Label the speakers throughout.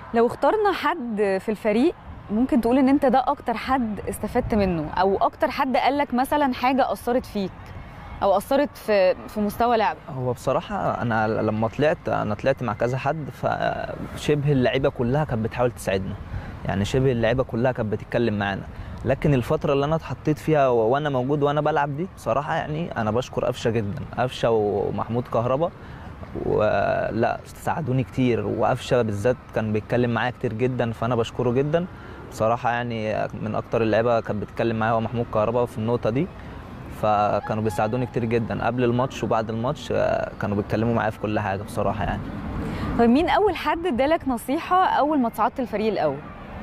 Speaker 1: لو اخترنا حد في الفريق ممكن تقول ان انت ده اكتر حد استفدت منه او اكتر حد قال لك مثلا حاجه اثرت فيك او اثرت في في مستوى لعبك
Speaker 2: هو بصراحة أنا لما طلعت أنا طلعت مع كذا حد فشبه اللعيبة كلها كانت بتحاول تساعدنا يعني شبه اللعيبة كلها كانت بتتكلم معانا لكن الفترة اللي أنا اتحطيت فيها و- وأنا موجود وأنا بلعب دي بصراحة يعني أنا بشكر قفشة جدا قفشة ومحمود كهربا ولا ساعدوني كتير وقفشة بالذات كان بيتكلم معايا كتير جدا فأنا بشكره جدا بصراحة يعني من أكتر اللعيبة كانت بتتكلم معايا هو محمود كهربا في النقطة دي فكانوا بيساعدوني كتير جدا قبل الماتش وبعد الماتش آه، كانوا بيتكلموا معايا في كل حاجه بصراحه يعني
Speaker 1: طيب مين اول حد ادالك نصيحه اول ما تصعدت الفريق الاول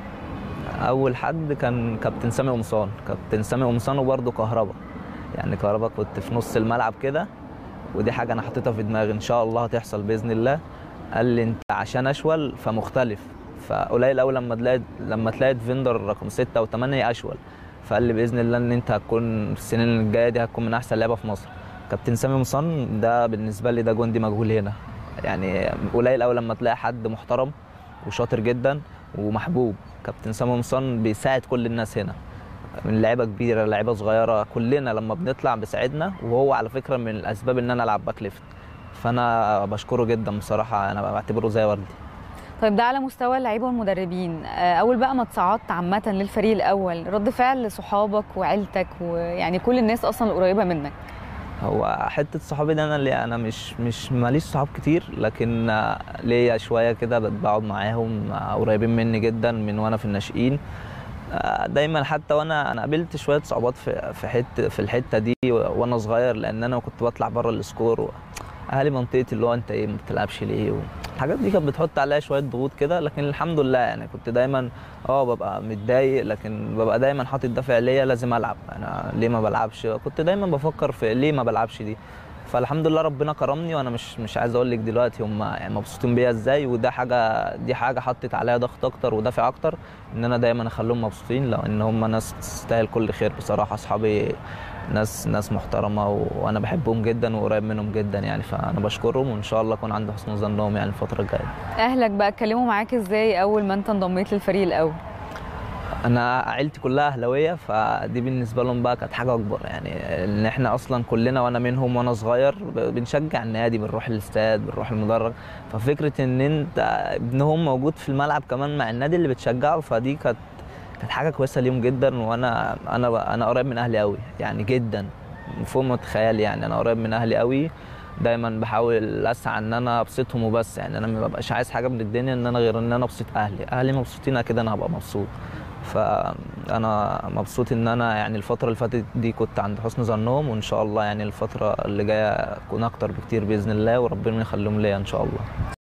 Speaker 2: اول حد كان كابتن سامي قمصان كابتن سامي قمصان وبرده كهربا يعني كهربا كنت في نص الملعب كده ودي حاجه انا حطيتها في دماغي ان شاء الله هتحصل باذن الله قال لي انت عشان اشول فمختلف فقليل قوي لما تلاقي لما تلاقي فيندر رقم ستة او 8 اشول فقال لي باذن الله ان انت هتكون في السنين الجايه دي هتكون من احسن لعيبه في مصر كابتن سامي قمصان ده بالنسبه لي ده جندي مجهول هنا يعني قليل قوي لما تلاقي حد محترم وشاطر جدا ومحبوب كابتن سامي قمصان بيساعد كل الناس هنا من لعيبه كبيره لعيبه صغيره كلنا لما بنطلع بيساعدنا وهو على فكره من الاسباب ان انا العب باك ليفت فانا بشكره جدا بصراحه انا بعتبره زي والدي
Speaker 1: طيب ده على مستوى اللعيبه والمدربين آه، اول بقى ما اتصعدت عامه للفريق الاول رد فعل صحابك وعيلتك ويعني كل الناس اصلا القريبه منك
Speaker 2: هو حته صحابي ده انا اللي انا مش مش ماليش صحاب كتير لكن آه، ليا شويه كده بقعد معاهم آه، قريبين مني جدا من وانا في الناشئين آه، دايما حتى وانا انا قابلت شويه صعوبات في في حته في الحته دي و- وانا صغير لان انا كنت بطلع بره السكور و- اهالي منطقتي اللي هو انت ايه ما بتلعبش ليه و- الحاجات دي كانت بتحط عليا شويه ضغوط كده لكن الحمد لله يعني كنت دايما اه ببقى متضايق لكن ببقى دايما حاطط دافع ليا لازم العب انا ليه ما بلعبش كنت دايما بفكر في ليه ما بلعبش دي فالحمد لله ربنا كرمني وانا مش مش عايز اقول لك دلوقتي هم يعني مبسوطين بيا ازاي وده حاجه دي حاجه حطت عليا ضغط اكتر ودافع اكتر ان انا دايما اخليهم مبسوطين لان هم ناس تستاهل كل خير بصراحه اصحابي ناس ناس محترمه و... وانا بحبهم جدا وقريب منهم جدا يعني فانا بشكرهم وان شاء الله اكون عند حسن ظنهم يعني الفتره الجايه
Speaker 1: اهلك بقى اتكلموا معاك ازاي اول ما انت انضميت للفريق الاول
Speaker 2: انا عيلتي كلها اهلاويه فدي بالنسبه لهم بقى كانت حاجه اكبر يعني ان احنا اصلا كلنا وانا منهم وانا صغير ب- بنشجع النادي بنروح الاستاد بنروح المدرج ففكره ان انت ابنهم موجود في الملعب كمان مع النادي اللي بتشجعه فدي كانت كانت حاجه كويسه ليهم جدا وانا انا انا قريب من اهلي قوي يعني جدا فوق ما تتخيل يعني انا قريب من اهلي قوي دايما بحاول اسعى ان انا ابسطهم وبس يعني انا ما ببقاش عايز حاجه من الدنيا ان انا غير ان انا ابسط اهلي اهلي مبسوطين كده انا هبقى مبسوط فانا مبسوط ان انا يعني الفتره اللي فاتت دي كنت عند حسن ظنهم وان شاء الله يعني الفتره اللي جايه اكون اكتر بكتير باذن الله وربنا يخليهم ليا ان شاء الله